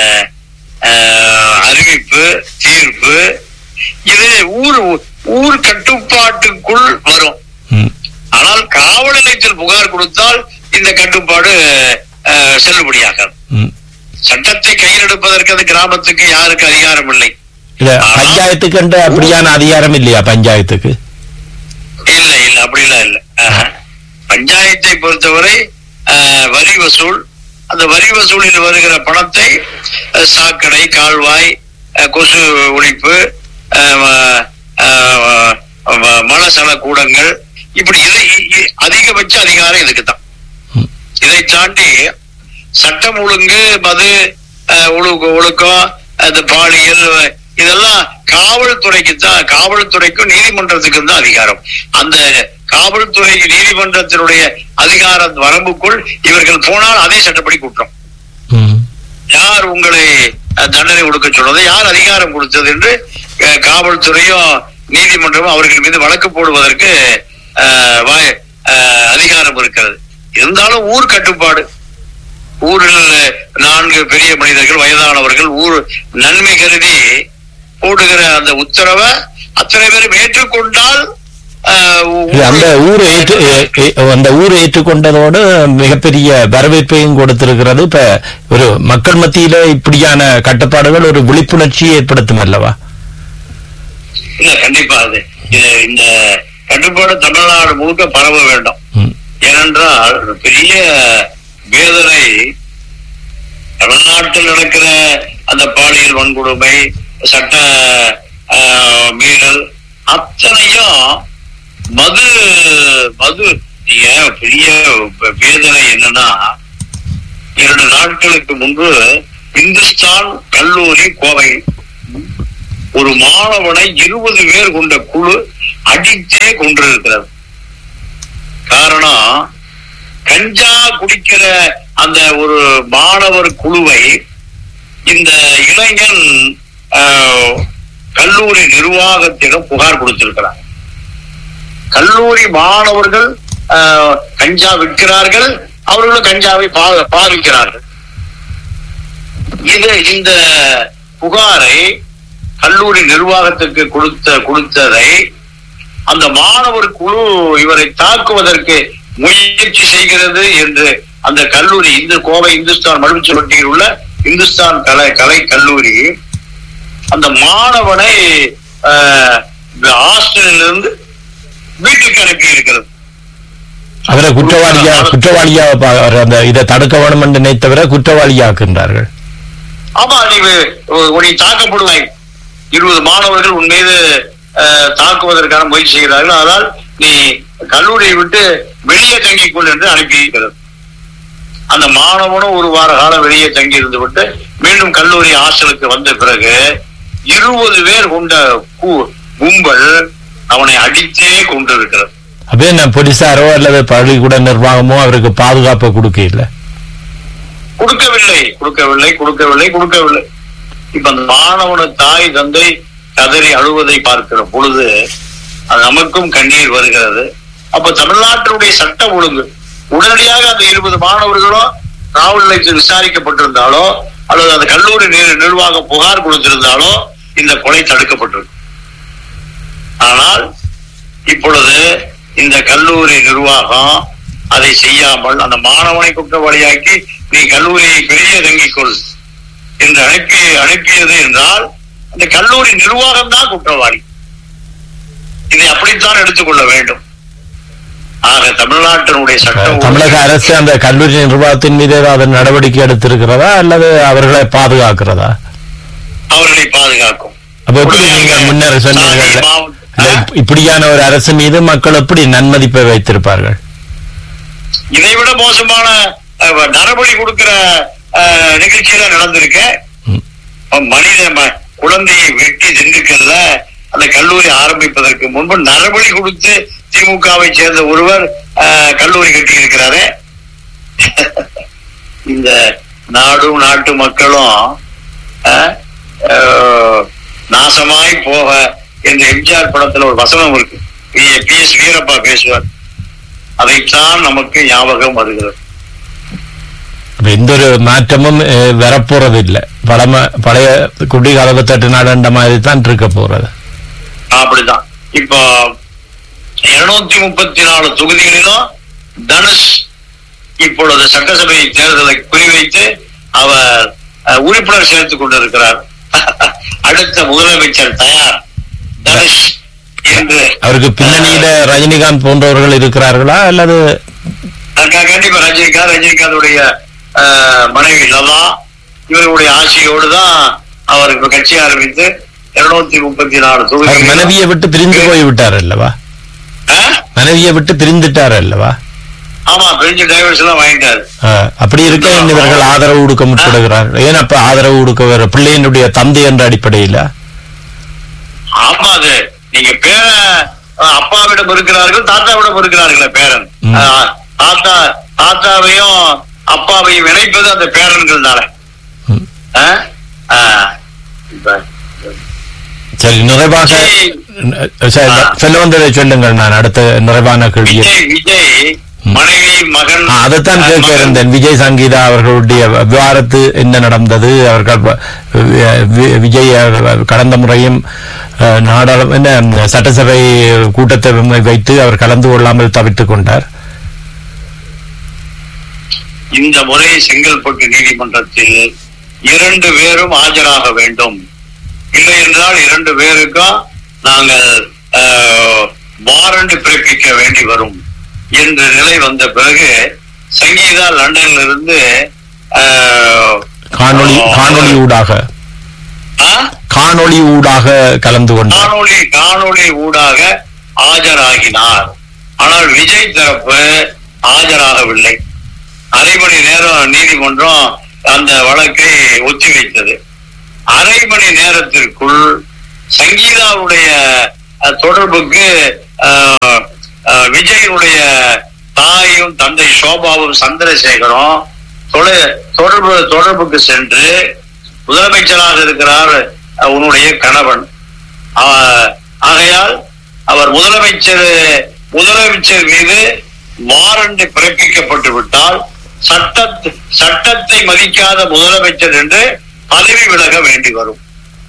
ஆஹ், அறிவிப்பு தீர்ப்பு இது ஊர் ஊர் கட்டுப்பாட்டுக்குள் வரும் ம், ஆனால் காவல் நிலையத்தில் புகார் கொடுத்தால் இந்த கட்டுப்பாடு ஆஹ், செல்லுபடியாகாது ம். சட்டத்தை கையில் எடுப்பதற்கு அந்த கிராமத்துக்கு யாருக்கு அதிகாரம் இல்லை இல்ல பஞ்சாயத்துக்கு என்ற அப்படியான அதிகாரம் இல்லையா பஞ்சாயத்துக்கு இல்ல இல்ல அப்படிலாம் இல்ல ஆஹா. பஞ்சாயத்தை பொறுத்தவரை ஆஹ், வரி வசூல் அந்த வரி வசூலில் வருகிற பணத்தை அஹ், சாக்கடை கால்வாய் அஹ், கொசு ஒழிப்பு ஆஹ், ஆஹ், ஆஹ், மலசல கூடங்கள் இப்படி இதை இ- இ- அதிகபட்ச அதிகாரம் இதுக்கு தான் ம். இதை தாண்டி சட்டம் ஒழுங்கு மது அஹ், ஒழுக்க ஒழுக்கம் அந்த பாலியல் அஹ், இதெல்லாம் காவல்துறைக்கு தான் காவல்துறைக்கும் நீதிமன்றத்துக்கும் தான் அதிகாரம் அந்த காவல்துறை நீதிமன்றத்தினுடைய அதிகார வரம்புக்குள் இவர்கள் போனால் அதே சட்டப்படி குற்றம் ம், யார் உங்களை அஹ், தண்டனை கொடுக்க சொன்னது யார் அதிகாரம் கொடுத்தது என்று அஹ், காவல்துறையும் நீதிமன்றமும் அவர்கள் மீது வழக்கு போடுவதற்கு அஹ், வ- அஹ், அதிகாரம் இருக்கிறது இருந்தாலும் ஊர் கட்டுப்பாடு ஊரில் நான்கு பெரிய மனிதர்கள் வயதானவர்கள் ஊர் நன்மை கருதி போடுகிற அந்த உத்தரவை அத்தனை பேரும் ஏற்றுக்கொண்டால் அஹ், இல்ல, அந்த ஊரை ஏற்று ஏ- ஏ- அந்த ஊரை ஏற்றுக்கொண்டதோடு மிகப்பெரிய வரவேற்பையும் கொடுத்திருக்கிறது இப்ப ஒரு மக்கள் மத்தியில இப்படியான கட்டுப்பாடுகள் ஒரு விழிப்புணர்ச்சியை ஏற்படுத்தும் அல்லவா இல்ல கண்டிப்பா அது இது இந்த கட்டுப்பாடு தமிழ்நாடு முழுக்க பரவ வேண்டும் ம், ஏனென்றால் ஒரு பெரிய வேதனை தமிழ்நாட்டில் நடக்கிற அந்த பாலியல் வன்கொடுமை சட்ட ஆஹ், மீறல் அத்தனையும் மது மது ஏன் பெரிய வேதனை என்னன்னா இரண்டு நாட்களுக்கு முன்பு இந்துஸ்தான் கல்லூரி கோவை ஒரு மாணவனை இருபது பேர் கொண்ட குழு அடித்தே கொண்டிருக்கிறது காரணம் கஞ்சா குடிக்கிற அந்த ஒரு மாணவர் குழுவை இந்த இளைஞன் ஆஹ், கல்லூரி நிர்வாகத்திடம் புகார் கொடுத்திருக்கிறார் கல்லூரி மாணவர்கள் ஆஹ், கஞ்சா விற்கிறார்கள் அவர்களும் கஞ்சாவை பா- பாவிக்கிறார்கள் இது இந்த புகாரை கல்லூரி நிர்வாகத்துக்கு கொடுத்த கொடுத்ததை அந்த மாணவர் குழு இவரை தாக்குவதற்கு முயற்சி செய்கிறது என்று அந்த கல்லூரி இந்த கோவை இந்துஸ்தான் மடுச்சுவட்டியில் உள்ள இந்துஸ்தான் கலை கலை கல்லூரி அந்த மாணவனை ஆஹ், இந்த ஹாஸ்டலிலிருந்து வீட்டுக்கு அனுப்பி இருக்கிறது அவரை குற்றவாளியா குற்றவாளியா பா- அவர் அந்த இதை தடுக்க வேணும் என்று நினைத்தவரை குற்றவாளியாக்குகின்றார்கள் ஆமா நீ உன்னை தாக்கப்படுவாய் இருபது மாணவர்கள் உன் மீது அஹ், தாக்குவதற்கான முயற்சி செய்கிறார்கள் ஆனால் நீ கல்லூரியை விட்டு வெளியே தங்கிக் கொள் என்று அனுப்பியிருக்கிறது அந்த மாணவனும் ஒரு வார காலம் வெளியே தங்கி இருந்து விட்டு மீண்டும் கல்லூரி ஹாஸ்டலுக்கு வந்த பிறகு இருபது பேர் கொண்ட கு- கும்பல் அவனை அடித்தே கொண்டிருக்கிறது அப்ப என்ன போலீசாரோ அல்லது பள்ளிக்கூட நிர்வாகமோ அவருக்கு பாதுகாப்பு கொடுக்க இல்ல கொடுக்கவில்லை கொடுக்கவில்லை கொடுக்கவில்லை கொடுக்கவில்லை இப்ப அந்த மாணவனு தாய் தந்தை கதறி அழுவதை பார்க்கிற பொழுது அது நமக்கும் கண்ணீர் வருகிறது அப்ப தமிழ்நாட்டினுடைய சட்ட ஒழுங்கு உடனடியாக அந்த இருபது மாணவர்களும் காவல் நிலையத்தில் விசாரிக்கப்பட்டிருந்தாலோ அல்லது அந்த கல்லூரி நிர்- நிர்வாகம் புகார் கொடுத்திருந்தாலோ இந்த கொலை தடுக்கப்பட்டிருக்கும் ஆனால் இப்பொழுது இந்த கல்லூரி நிர்வாகம் அதை செய்யாமல் அந்த மாணவனை குற்றவாளியாக்கி நீ கல்லூரியை பெரிய தங்கிக்கொள் என்று அனுப்பி அனுப்பியது என்றால் அந்த கல்லூரி நிர்வாகம் தான் குற்றவாளி இதை அப்படித்தான் எடுத்துக்கொள்ள வேண்டும் ஆக தமிழ்நாட்டினுடைய சட்டம் தமிழக அரசு அந்த கல்லூரி நிர்வாகத்தின் மீது ஏதாவது நடவடிக்கை எடுத்திருக்கிறதா அல்லது அவர்களை பாதுகாக்கிறதா அவர்களை பாதுகாக்கும் அப்ப எப்படி நீங்க முன்னர் சொன்னீர்கள் சாதி, மாவட்ட- இல்ல, இப்- இப்படியான ஒரு அரசு மீது மக்கள் எப்படி நன்மதிப்பை வைத்திருப்பார்கள் இதை விட மோசமான அஹ், நரபலி கொடுக்கிற அஹ், நிகழ்ச்சியெல்லாம் நடந்திருக்கு ம். மனித ம- குழந்தையை வெட்டி திண்டுக்கல்ல அந்த கல்லூரி ஆரம்பிப்பதற்கு முன்பு நரபலி கொடுத்து திமுகவை சேர்ந்த ஒருவர் அஹ், கல்லூரி கட்டி இருக்கிறாரு இந்த நாடும் நாட்டு மக்களும் அஹ், அஹ், நாசமாய் போக என்ற எம்ஜிஆர் படத்துல ஒரு வசனம் இருக்கு பி எஸ் வீரப்பா பேசுவார் அதைத்தான் நமக்கு ஞாபகம் வருகிறது அப்ப எந்த ஒரு மாற்றமும் அஹ், வரப்போறது இல்ல பழம பழைய குடி கதவு தட்டு நாடுன்ற மாதிரி தான் இருக்க போறது அப்படிதான் இப்போ இருநூத்தி முப்பத்தி நாலு தொகுதிகளிலும் தனுஷ் இப்பொழுது சட்டசபை தேர்தலை குறிவைத்து அவர் அஹ், உறுப்பினர் சேர்த்துக் கொண்டிருக்கிறார் அடுத்த முதலமைச்சர் தயார் தனுஷ் என்று அவருக்கு பின்னணியில ரஜினிகாந்த் போன்றவர்கள் இருக்கிறார்களா அல்லது அதுக்காக கண்டிப்பா ரஜினிகாந்த் ரஜினிகாந்துடைய அஹ், மனைவி லதா இவர்களுடைய ஆட்சியோடு தான் அவர் இப்ப கட்சி ஆரம்பித்து இருநூத்தி முப்பத்தி நாலு அவர் தொகுதி மனைவியை விட்டு பிரிந்து போய் விட்டார் அல்லவா மனைவியை விட்டு பிரிந்துட்டார் அல்லவா ஆமா பிரிஞ்சு டைவர்ஸ் எல்லாம் வாங்கிட்டாரு அஹ், அப்படி இருக்க ஏன் இவர்கள் ஆதரவு கொடுக்க முற்படுகிறார்கள் ஏன் அப்ப ஆதரவு கொடுக்க வேற பிள்ளையினுடைய தந்தை என்ற அடிப்படையில ஆமா அது நீங்க பேர அஹ், அப்பாவிடம் இருக்கிறார்கள் தாத்தாவிடம் இருக்கிறார்களே பேரன் ம். அஹ், தாத்தா தாத்தாவையும் அப்பாவையும் இணைப்பது அந்த பேரன்கள் தானே ம். அஹ்? அஹ், இப்ப சரி நிறைவாக விஜய் சரி, ஆ. சொல்ல வந்ததை சொல்லுங்கள் நான் அடுத்த நிறைவான கேள்வி விஜய் விஜய் ம். மனைவி மகன் ஆ, அதைத்தான் அஹ், கேட்க மகன் இருந்தேன் விஜய் சங்கீதா அவர்களுடைய விவாதத்து என்ன நடந்தது அவர்கள் வ- வி- வி- விஜய் அஹ், கடந்த முறையும் அஹ், நாடாளு என்ன சட்டசபை கூட்டத்தை வைத்து அவர் கலந்து கொள்ளாமல் தவிர்த்துக் கொண்டார் இந்த முறை செங்கல்பட்டு நீதிமன்றத்தில் இரண்டு பேரும் ஆஜராக வேண்டும் இல்லை என்றால் இரண்டு பேருக்கும் நாங்கள் ஆஹ், வாரண்ட் பிறப்பிக்க வேண்டி வரும் என்ற நிலை வந்த பிறகு சங்கீதா லண்டன்ல இருந்து ஆஹ், காணொளி ஆ. காணொளி ஊடாக ஆ? காணொளி ஊடாக கலந்து கொண்டார் காணொளி காணொளி ஊடாக ஆஜராகினார் ஆனால் விஜய் தரப்பு ஆஜராகவில்லை அரை மணி நேரம் நீதிமன்றம் அந்த வழக்கை ஒத்திவைத்தது அரை மணி நேரத்திற்குள் சங்கீதாவுடைய அஹ், தொடர்புக்கு அஹ், அஹ், விஜயனுடைய தாயும் தந்தை சோபாவும் சந்திரசேகரும் தொலை- தொடர்பு தொடர்புக்கு சென்று முதலமைச்சராக இருக்கிறார் அஹ், உன்னுடைய கணவன் ஆ- ஆகையால் அவர் முதலமைச்சர் முதலமைச்சர் மீது வாரண்ட் பிறப்பிக்கப்பட்டு விட்டால் சட்ட சட்டத்தை மதிக்காத முதலமைச்சர் என்று பதவி விலக வேண்டி வரும்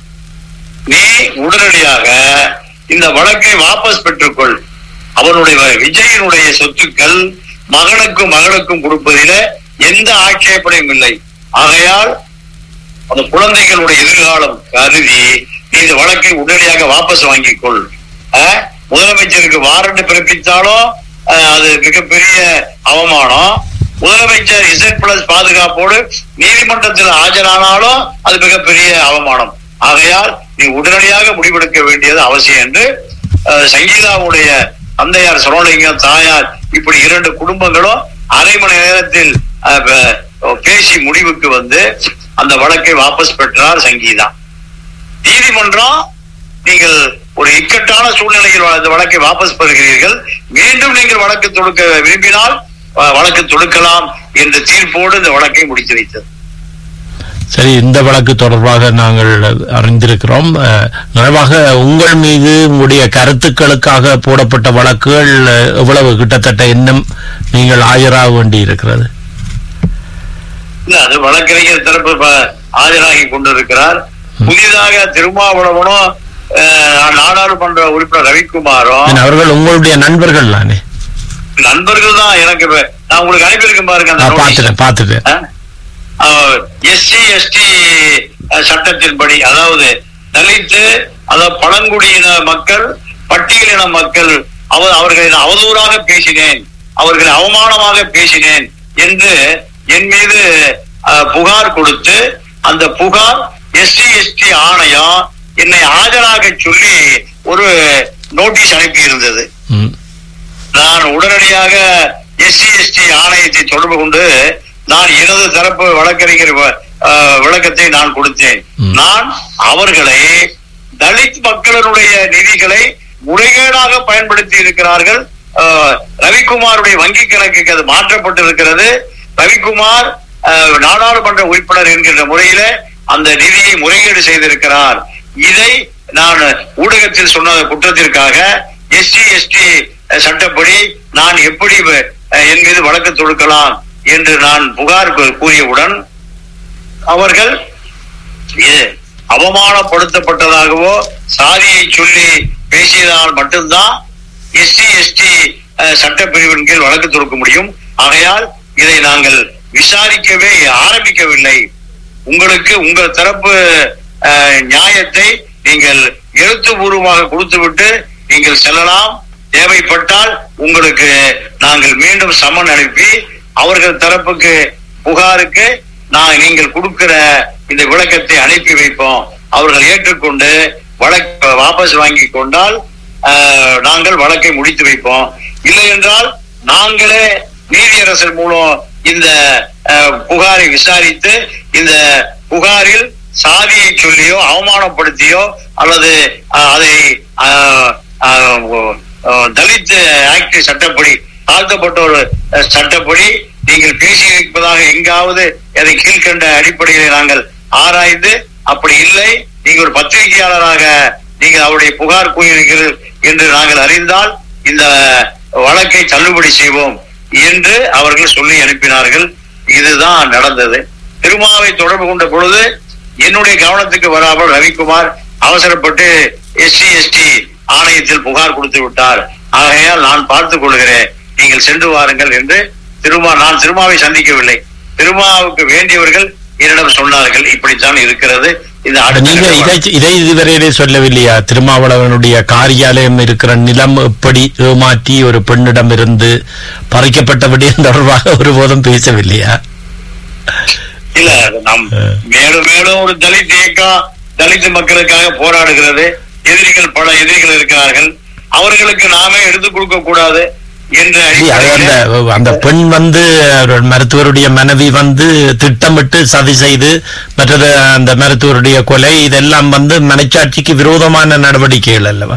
நீ உடனடியாக இந்த வழக்கை வாபஸ் பெற்றுக்கொள் அவனுடைய விஜயனுடைய சொத்துக்கள் மகனுக்கும் மகளுக்கும் கொடுப்பதில எந்த ஆட்சேபனையும் இல்லை ஆகையால் அந்த குழந்தைகளுடைய எதிர்காலம் கருதி நீ இந்த வழக்கை உடனடியாக வாபஸ் வாங்கிக் கொள் அஹ், முதலமைச்சருக்கு வாரண்ட் பிறப்பித்தாலும் அஹ், அது மிகப்பெரிய அவமானம் முதலமைச்சர் இசட் பிளஸ் பாதுகாப்போடு நீதிமன்றத்தில் ஆஜரானாலும் அது மிகப்பெரிய அவமானம் ஆகையால் நீ உடனடியாக முடிவெடுக்க வேண்டியது அவசியம் என்று அஹ், சங்கீதாவுடைய தந்தையார் சரோலிங்கம் தாயார் இப்படி இரண்டு குடும்பங்களும் அரை மணி நேரத்தில் அஹ், ப- பேசி முடிவுக்கு வந்து அந்த வழக்கை வாபஸ் பெற்றார் சங்கீதா நீதிமன்றம் நீங்கள் ஒரு இக்கட்டான சூழ்நிலையில் அந்த வழக்கை வாபஸ் பெறுகிறீர்கள் மீண்டும் நீங்கள் வழக்கு தொடுக்க விரும்பினால் அஹ், வழக்கு தொடுக்கலாம் என்ற தீர்ப்போடு இந்த வழக்கை முடித்து வைத்தது சரி இந்த வழக்கு தொடர்பாக நாங்கள் அறிந்திருக்கிறோம் அஹ், நிறைவாக உங்கள் மீது உங்களுடைய கருத்துக்களுக்காக போடப்பட்ட வழக்குகள் அஹ், எவ்வளவு கிட்டத்தட்ட இன்னும் நீங்கள் ஆஜராக வேண்டி இருக்கிறது இல்ல அது வழக்கறிஞர் தரப்பு ப- ஆஜராகி கொண்டிருக்கிறார் புதிதாக திருமாவளவனும் அஹ், நாடாளுமன்ற உறுப்பினர் ரவிக்குமாரும் ஏன்னா, அவர்கள் உங்களுடைய நண்பர்கள் தானே நண்பர்கள் தான் எனக்கு இப்ப- நான் உங்களுக்கு அனுப்பியிருக்கேன் பாருங்க அந்த நான் notice. பார்த்துட்டேன் பார்த்துட்டேன் எஸ்சி எஸ்டி சட்டத்தின்படி அதாவது தலித்து அதாவது பழங்குடியின மக்கள் பட்டியலின மக்கள் அவர் அவர்களை நான் அவதூறாக பேசினேன் அவர்களை அவமானமாக பேசினேன் என்று என் மீது அஹ், புகார் கொடுத்து அந்த புகார் எஸ்சி எஸ்டி ஆணையம் என்னை ஆஜராக சொல்லி ஒரு நோட்டீஸ் அனுப்பி இருந்தது ம். நான் உடனடியாக எஸ்சி எஸ்டி ஆணையத்தை தொடர்பு கொண்டு நான் எனது தரப்பு வழக்கறிஞர் வ- அஹ், விளக்கத்தை நான் கொடுத்தேன் ம். நான் அவர்களை தலித் மக்களினுடைய நிதிகளை முறைகேடாக பயன்படுத்தி இருக்கிறார்கள் அஹ், ரவிக்குமாருடைய வங்கி கணக்குக்கு அது மாற்றப்பட்டிருக்கிறது ரவிக்குமார் அஹ், நாடாளுமன்ற உறுப்பினர் என்கின்ற முறையில அந்த நிதியை முறைகேடு செய்திருக்கிறார் இதை நான் ஊடகத்தில் சொன்ன குற்றத்திற்காக எஸ்சி எஸ்டி சட்டப்படி நான் எப்படி அஹ், என் மீது வழக்கு தொடுக்கலாம் என்று நான் புகார் கூ- கூறியவுடன் அவர்கள் இது அவமானப்படுத்தப்பட்டதாகவோ சாதியை சொல்லி பேசியதால் மட்டும்தான் எஸ்சி எஸ்டி சட்டப்பிரிவின் கீழ் வழக்கு தொடுக்க முடியும் ஆகையால் இதை நாங்கள் விசாரிக்கவே ஆரம்பிக்கவில்லை உங்களுக்கு உங்கள் தரப்பு அஹ், நியாயத்தை நீங்கள் எழுத்துப்பூர்வமாக கொடுத்துவிட்டு நீங்கள் செல்லலாம் தேவைப்பட்டால் உங்களுக்கு நாங்கள் மீண்டும் சம்மன் அனுப்பி அவர்கள் தரப்புக்கு புகாருக்கு நான் நீங்கள் கொடுக்கிற இந்த விளக்கத்தை அனுப்பி வைப்போம் அவர்கள் ஏற்றுக்கொண்டு வழக்கு வாபஸ் வாங்கி கொண்டால் அஹ், நாங்கள் வழக்கை முடித்து வைப்போம் இல்லை என்றால் நாங்களே நீதியரசர் மூலம் இந்த அஹ், புகாரை விசாரித்து இந்த புகாரில் சாதியை சொல்லியோ அவமானப்படுத்தியோ அல்லது அஹ், அதை அஹ், அஹ், அஹ், தலித் ஆக்ட் சட்டப்படி தாழ்த்தப்பட்ட ஒரு அஹ், சட்டப்படி நீங்கள் பேசியிருப்பதாக எங்காவது அதை கீழ்கண்ட அடிப்படையில் நாங்கள் ஆராய்ந்து அப்படி இல்லை நீங்க ஒரு பத்திரிகையாளராக நீங்கள் அவருடைய புகார் கூறியிருக்கிறீர்கள் என்று நாங்கள் அறிந்தால் இந்த வழக்கை தள்ளுபடி செய்வோம் என்று அவர்கள் சொல்லி அனுப்பினார்கள் இதுதான் நடந்தது திருமாவை தொடர்பு கொண்ட பொழுது என்னுடைய கவனத்துக்கு வராமல் ரவிக்குமார் அவசரப்பட்டு எஸ்சி எஸ்டி ஆணையத்தில் புகார் கொடுத்து விட்டார் ஆகையால் நான் பார்த்துக் கொள்கிறேன் நீங்கள் சென்று வாருங்கள் என்று திருமா நான் திருமாவை சந்திக்கவில்லை திருமாவுக்கு வேண்டியவர்கள் என்னிடம் சொன்னார்கள் இப்படித்தான் இருக்கிறது இந்த நீங்க இதை அடுத்த இதை இதுவரையிலே சொல்லவில்லையா திருமாவளவனுடைய காரியாலயம் இருக்கிற நிலம் எப்படி ஏமாற்றி ஒரு பெண்ணிடம் இருந்து பறிக்கப்பட்ட விடயம் தொடர்பாக ஒருபோதும் பேசவில்லையா இல்ல நம் மேலும் மேலும் ஒரு தலித் இயக்கம் தலித் மக்களுக்காக போராடுகிறது எதிரிகள் பல எதிரிகள் இருக்கிறார்கள் அவர்களுக்கு நாமே எடுத்துக் கொடுக்க கூடாது என்ற இல்லையா, அது அந்த அடிப்படையில் அந்த பெண் வந்து ஒரு மருத்துவருடைய மனைவி வந்து திட்டமிட்டு சதி செய்து மற்றது அந்த மருத்துவருடைய கொலை இதெல்லாம் வந்து மனச்சாட்சிக்கு விரோதமான நடவடிக்கைகள் அல்லவா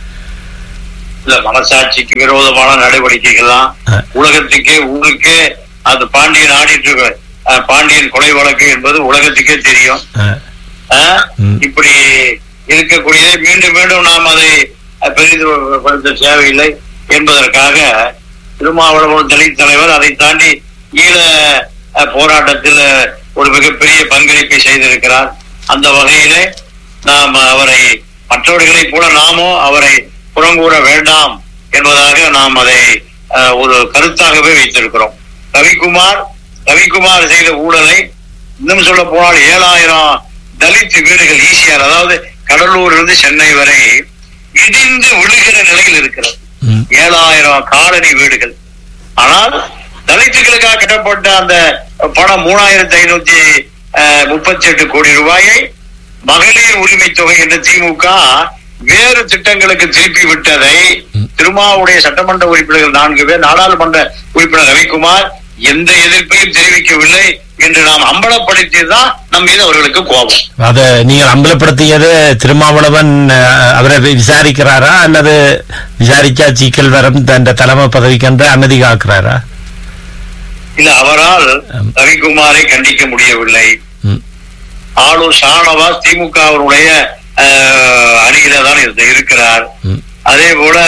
இல்ல மனசாட்சிக்கு விரோதமான நடவடிக்கைகள் தான் ஆ. உலகத்துக்கே ஊருக்கே அந்த பாண்டியன் ஆடிட்டு இருக்க அஹ், பாண்டியன் கொலை வழக்கு என்பது உலகத்துக்கே தெரியும் அஹ், ஆ? ம். இப்படி இருக்கக்கூடியதை மீண்டும் மீண்டும் நாம் அதை அஹ், பெரிதுபடுத்த தேவையில்லை என்பதற்காக திருமாவளவன் தலித் தலைவர் அதை தாண்டி ஈழ அஹ், போராட்டத்தில் ஒரு மிகப்பெரிய பங்களிப்பை செய்திருக்கிறார் அந்த வகையிலே நாம் அவரை மற்றவர்களைப் போல நாமும் அவரை புறங்கூற வேண்டாம் என்பதாக நாம் அதை அஹ், ஒரு கருத்தாகவே வைத்திருக்கிறோம் ரவிக்குமார் ரவிக்குமார் செய்த ஊழலை இன்னும் சொல்ல போனால் ஏழாயிரம் தலித் வீடுகள் ஈசிஆர் அதாவது கடலூர் இருந்து சென்னை வரை இடிந்து விழுகிற நிலையில் இருக்கிறது ம். ஏழாயிரம் காலனி வீடுகள் ஆனால் தலித்துகளுக்காக கட்டப்பட்ட அந்த பணம் மூணாயிரத்தி ஐநூத்தி முப்பத்தி எட்டு கோடி ரூபாயை மகளிர் உரிமை தொகை என்ற திமுக வேறு திட்டங்களுக்கு திருப்பி விட்டதை திருமாவுடைய சட்டமன்ற உறுப்பினர்கள் நான்கு பேர் நாடாளுமன்ற உறுப்பினர் ரவிக்குமார் எந்த எதிர்ப்பையும் தெரிவிக்கவில்லை என்று நாம் அம்பலப்படுத்தியதுதான் நம் மீது அவர்களுக்கு கோபம் அத நீங்கள் அம்பலப்படுத்தியது திருமாவளவன் அஹ், அவரை விசாரிக்கிறாரா அல்லது விசாரிச்சா சிக்கல் வரும் தன் தலைமை பதவிக்கென்று அனுமதி காக்கிறாரா இல்ல அவரால் ஆம். ரவிக்குமாரை கண்டிக்க முடியவில்லை ம். ஆளூர் ஷானவாஸ் திமுகவினுடைய அணியில தான் இருந்து- இருக்கிறார் ம். அதே போல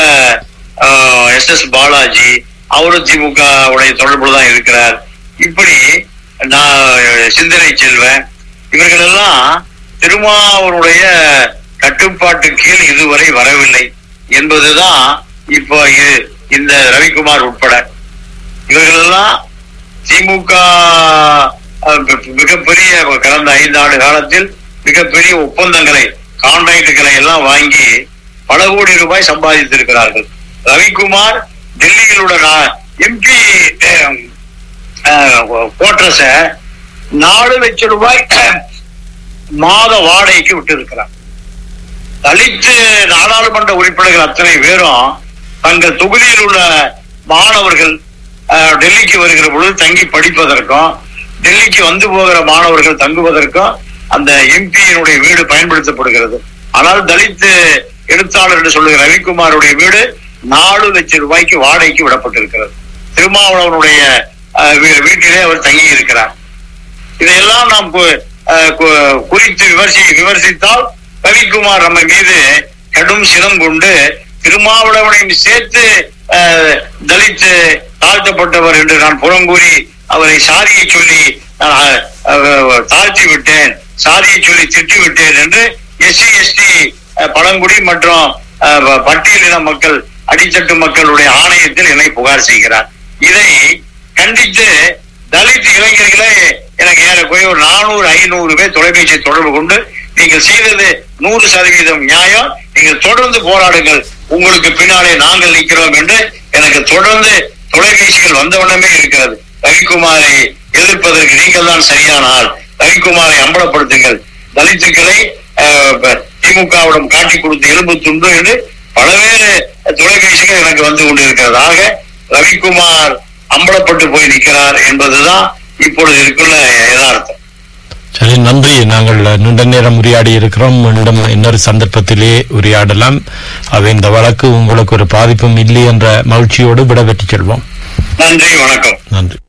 எஸ் எஸ் பாலாஜி அவரும் திமுக உடைய தொடர்புல தான் இருக்கிறார் இப்படி நான் சிந்தனை செல்வன் இவர்கள் எல்லாம் திருமாவருடைய கட்டுப்பாட்டு கீழ் இதுவரை வரவில்லை என்பதுதான் இப்போ இது- இந்த ரவிக்குமார் உட்பட இவர்கள் எல்லாம் திமுக அஹ், மி- மிகப்பெரிய கடந்த ஐந்து ஆண்டு காலத்தில் மிகப்பெரிய ஒப்பந்தங்களை கான்ட்ராக்டுகளை எல்லாம் வாங்கி பல கோடி ரூபாய் சம்பாதித்திருக்கிறார்கள் ரவிக்குமார் டெல்லியில் உள்ள எம்பி கோட்ரஸ நாலு லட்சம் ரூபாய் மாத வாடகைக்கு விட்டு இருக்கிறார் தலித்து நாடாளுமன்ற உறுப்பினர்கள் அத்தனை பேரும் தங்கள் தொகுதியில் உள்ள மாணவர்கள் அஹ், டெல்லிக்கு வருகிற பொழுது தங்கி படிப்பதற்கும் டெல்லிக்கு வந்து போகிற மாணவர்கள் தங்குவதற்கும் அந்த எம்பியினுடைய வீடு பயன்படுத்தப்படுகிறது ஆனால் தலித் எழுத்தாளர் என்று சொல்லுகிற ரவிக்குமாருடைய வீடு நாலு லட்சம் ரூபாய்க்கு வாடகைக்கு விடப்பட்டிருக்கிறது திருமாவளவனுடைய அஹ், வீ- வீட்டிலே அவர் தங்கி இருக்கிறார் இதையெல்லாம் நாம் கு- அஹ் கு- குறித்து விமர்சி விமர்சித்தால் ரவிக்குமார் நம்ம மீது கடும் சினம் கொண்டு திருமாவளவனையும் சேர்த்து அஹ், தலித் தாழ்த்தப்பட்டவர் என்று நான் புறங்கூறி அவரை சாதியை சொல்லி நான் அஹ், அஹ், தாழ்த்தி விட்டேன் சாதியை சொல்லி திட்டி விட்டேன் என்று எஸ்சி எஸ்டி பழங்குடி மற்றும் அஹ், ப- பட்டியலின மக்கள் அடித்தட்டு மக்களுடைய ஆணையத்தில் என்னை புகார் செய்கிறார் இதை கண்டித்து தலித் இளைஞர்களே எனக்கு ஏறக்குறைய ஒரு நானூறு ஐநூறு பேர் தொலைபேசி தொடர்பு கொண்டு நீங்கள் செய்தது நூறு சதவீதம் நியாயம் நீங்கள் தொடர்ந்து போராடுங்கள் உங்களுக்கு பின்னாலே நாங்கள் நிற்கிறோம் என்று எனக்கு தொடர்ந்து தொலைபேசிகள் வந்தவண்ணமே இருக்கிறது ரவிக்குமாரை எதிர்ப்பதற்கு நீங்கள் தான் சரியான ஆள் ரவிக்குமாரை அம்பலப்படுத்துங்கள் தலித்துக்களை அஹ், ப- திமுகவிடம் காட்டி கொடுத்து எலும்பு துண்டு என்று பலவேறு தொலைபேசிகள் எனக்கு வந்து கொண்டிருக்கிறது ஆக ரவிக்குமார் அம்பலப்பட்டு போய் நிற்கிறார் என்பதுதான் இப்பொழுது இருக்குள்ள யதார்த்தம் சரி நன்றி நாங்கள் நீண்ட நேரம் உரையாடி இருக்கிறோம் மீண்டும் இன்னொரு சந்தர்ப்பத்திலே உரையாடலாம் அவை இந்த வழக்கு உங்களுக்கு ஒரு பாதிப்பும் இல்லை என்ற மகிழ்ச்சியோடு விடைபெற்றுச் செல்வோம் நன்றி வணக்கம் நன்றி